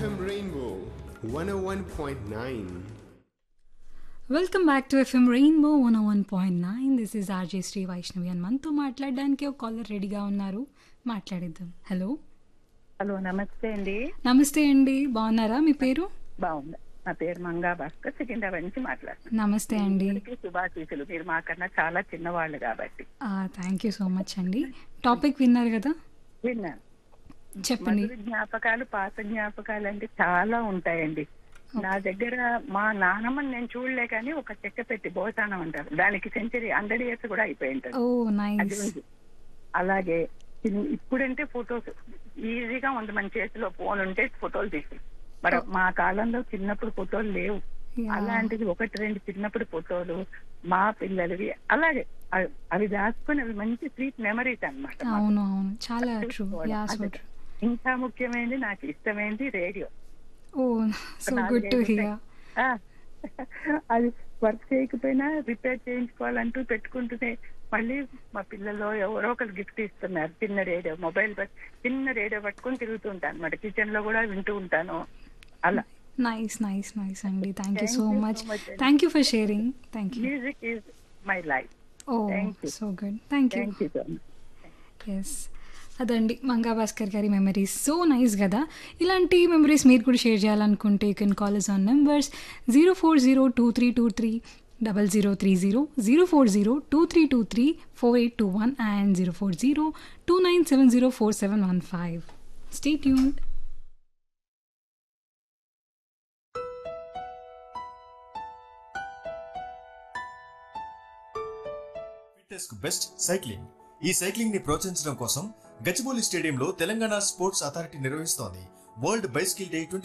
FM Rainbow 101.9. Welcome back to FM Rainbow one one point nine this is RJ Shri Vaishnavi అని మనతో మాట్లాడడానికి ఒక caller రెడీగా ఉన్నారు మాట్లాడిద్దాం హలో హలో నమస్తే అండి నమస్తే అండి బాగున్నారా మీ పేరు బాగుంది నా పేరు మంగా భాస్కర్ సికింద్రాబాద్ నుంచి మాట్లాడుతున్నాను నమస్తే అండి అందరికీ శుభాశీసులు మీరు మాకన్నా చాలా చిన్నవాళ్ళు కాబట్టి థ్యాంక్ యూ సో మచ్ అండి టాపిక్ విన్నారు కదా విన్నాను చెప్పండి మధుర జ్ఞాపకాలు పాత జ్ఞాపకాలు అంటే చాలా ఉంటాయండి నా దగ్గర మా నానమ్మని నేను చూడలే కానీ ఒక చెక్క పెట్టి బోసానం అంటారు దానికి సెంచరీ హండ్రెడ్ ఇయర్స్ కూడా అయిపోయి ఉంటుంది ఓ అది నైస్ ఉంది అలాగే ఇన్- ఇప్పుడంటే ఫొటోస్ ఈజీగా ఉంది మన చేతిలో ఫోన్ ఉంటే ఫోటోలు తీసి మరి మా కాలంలో చిన్నప్పుడు ఫోటోలు లేవు అలాంటిది ఒకటి రెండు చిన్నప్పుడు ఫోటోలు మా పిల్లలవి అలాగే అవి- అవి దాచుకొని అవి మంచి స్వీట్ మెమరీస్ అన్నమాట అవును అవును చాలా ట్రూ యా సో అదే. ట్రూ ఇంకా ముఖ్యమైనది నాకు ఇష్టమైనది radio oh so good to hear ఆ, అది వర్క్ చేయకపోయినా రిపేర్ చేయించుకోవాలంటూ పెట్టుకుంటూనే మళ్ళీ మా పిల్లలు ఎవరో ఒకరు గిఫ్ట్ ఇస్తున్నారు చిన్న రేడియో మొబైల్ పట్- చిన్న రేడియో పట్టుకొని తిరుగుతుంటాను అనమాట కిచెన్ లో కూడా వింటూ ఉంటాను అలా నైస్ నైస్ నైస్ అండి thank you Thank so you so much much అండి. Thank you for sharing thank you music is my life oh Thank you. So good thank you thank you so much yes అదండి మంగా భాస్కర్ గారి memories so nice కదా ఇలాంటి memories మీరు కూడా share చేయాలనుకుంటే you can call us on numbers zero four zero two three two three double zero three zero zero four zero two three two three four eight two one and zero four zero two nine seven zero four seven one five stay tuned fitness కు best cycling ఈ cycling ని ప్రోత్సహించడం కోసం గచ్చిబౌలి స్టేడియంలో Telangana sports authority నిర్వహిస్తోంది world bicycle day